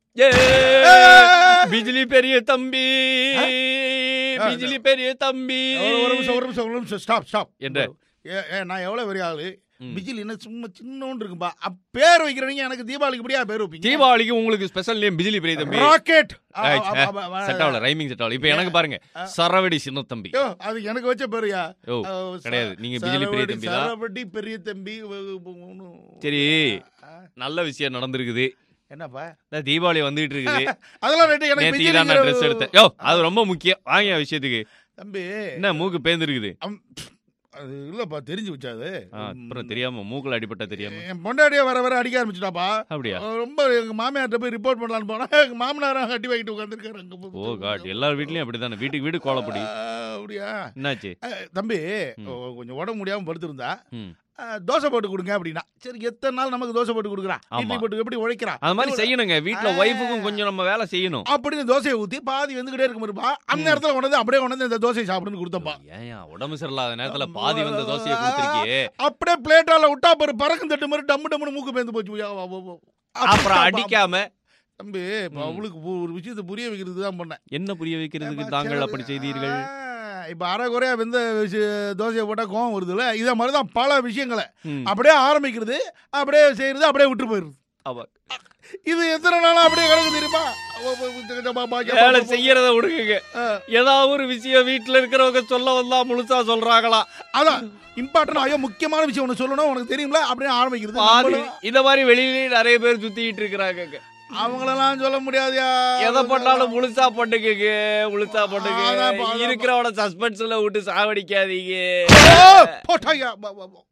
ஏ ஏய்! பிஜிலி பெரிய தம்பி ஆ, பிஜிலி பெரிய தம்பி ஒரு ஒரு நிமிஷம் ஒரு நிமிஷம் ஒரு நிமிஷம் ஸ்டாப் ஸ்டாப் என்ன? ஏ ஏ, நான் எவ்வளவு பெரிய ஆளு ம். பிஜில் என்ன சும்மா சின்னோண்டு இருக்கும்பா அப் பேர் வைக்கிறவங்க எனக்கு தீபாவளிக்கு இப்படியா பேர் வைப்பீங்க தீபாவளிக்கு உங்களுக்கு ஸ்பெஷல் நேம் பிஜிலி பெரிய தம்பி ராக்கெட் செட் ஆகல ரைமிங் செட் ஆகல இப்போ எனக்கு பாருங்க சரவடி சின்ன தம்பி யோ அது எனக்கு வச்ச பேருயா ஓ ஆ, ச- கிடையாது நீங்க பிஜிலி பெரிய சரவடி- தம்பி தான் சரவடி பெரிய தம்பி வ- வ- ஒண்ணும். சரி ஆ, நல்ல விஷயம் நடந்திருக்குது என்னப்பா இந்த தீபாவளி வந்துகிட்டு இருக்குது அதெல்லாம் ரைட்டு எனக்கு நேத்திக்கு தான் நான் ட்ரெஸ் பிஜிலிங்கிற- எடுத்தேன் யோ அது ரொம்ப முக்கியம் வாங்க விஷயத்துக்கு தம்பி என்ன மூக்கு பேந்துருக்குது அம், அது இல்லப்பா தெரிஞ்சு வச்சாது ஆ, அப்புறம் தெரியாம மூக்குல அடிபட்டா தெரியாம என் பொண்டாட்டியே வர வர அடிக்க ஆரம்பிச்சுட்டாப்பா அப்படியா ரொம்ப எங்க மாமியார்ட்ட போய் ரிப்போர்ட் பண்ணலான்னு போனா எங்க மாமனாரா கட்டி வாங்கிட்டு உட்காந்துருக்காரு அங்க போய். ஓ காட் எல்லார் வீட்லயும் அப்படிதானே வீட்டுக்கு வீடு கோலப்படி ஆ, அப்படியா என்னாச்சு அஹ், தம்பி ம். ஓ, கொஞ்சம் உடம்பு முடியாம படுத்திருந்தா ம். அஹ், தோசை போட்டு கொடுங்க அப்படின்னா சரி எத்தனை நாள் நமக்கு தோசை போட்டு கொடுக்குறா ஆமா. இட்லி போட்டு எப்படி உழைக்கிறா அது மாதிரி செய்யணுங்க வீட்ல ஆ. ஒய்ஃபுக்கும் கொஞ்சம் நம்ம வேலை செய்யணும் அப்படின்னு தோசையை ஊத்தி பாதி வந்துகிட்டே இருக்கும் இருப்பா அந்த நேரத்துல கொண்டு வந்து அப்படியே கொண்டு வந்து இந்த தோசையை சாப்பிடுன்னு கொடுத்தப்பா ஏன் உடம்பு சரியில்லாத நேரத்துல பாதி வந்த தோசையை கொடுத்துருக்கியே அப்படியே பிளேட்டால விட்டா பாரு பறக்கும் தட்டு மாதிரி டம்மு டம்முன்னு மூக்கு பேந்து போச்சு ஐயா, வா, வா, வா. அப்புறம் அடிக்காம தம்பி இப்ப ம். அவளுக்கு பு- ஒரு விஷயத்தை புரிய வைக்கிறது தான் பண்ணேன் என்ன புரிய வைக்கிறதுக்கு தாங்கள் அப்படி செய்தீர்கள் ஆ, இப்ப அரை குறையா வெந்த விஷ- தோசையை போட்டா கோவம் வருதுல்ல இத மாதிரி தான் பல விஷயங்களை ம். அப்படியே ஆரம்பிக்கிறது அப்படியே செய்யறது அப்படியே விட்டு போயிருது அவ இது எத்தனை நாளா அப்படியே கிடக்கு தெரியுமா அவ- அவ- அவ- பா- பா- வேலை பா- செய்யறத விடுங்க ஆ. ஏதாவது ஒரு விஷயம் வீட்டுல இருக்கிறவங்க சொல்ல வந்தா முழுசா சொல்றாங்களா அதான் இம்பார்ட்டன் ஐயோ முக்கியமான விஷயம் ஒன்று சொல்லணும் உனக்கு தெரியும்ல அப்படியே ஆரம்பிக்கிறது பாதி நம்மளும் இந்த மாதிரி வெளியிலயும் நிறைய பேர் சுத்திட்டு இருக்கிறாங்க அவங்களெல்லாம் சொல்ல முடியாதுயா எதை பண்ணாலும் முழுசா பண்ணுங்க முழுசா பண்ணுங்க அதான் பா- அதான் பா- இருக்கிறவன சஸ்பென்ஸ்ல விட்டு சாவடிக்காதீங்க ஓ, போட்டாயா பா- பா- பா.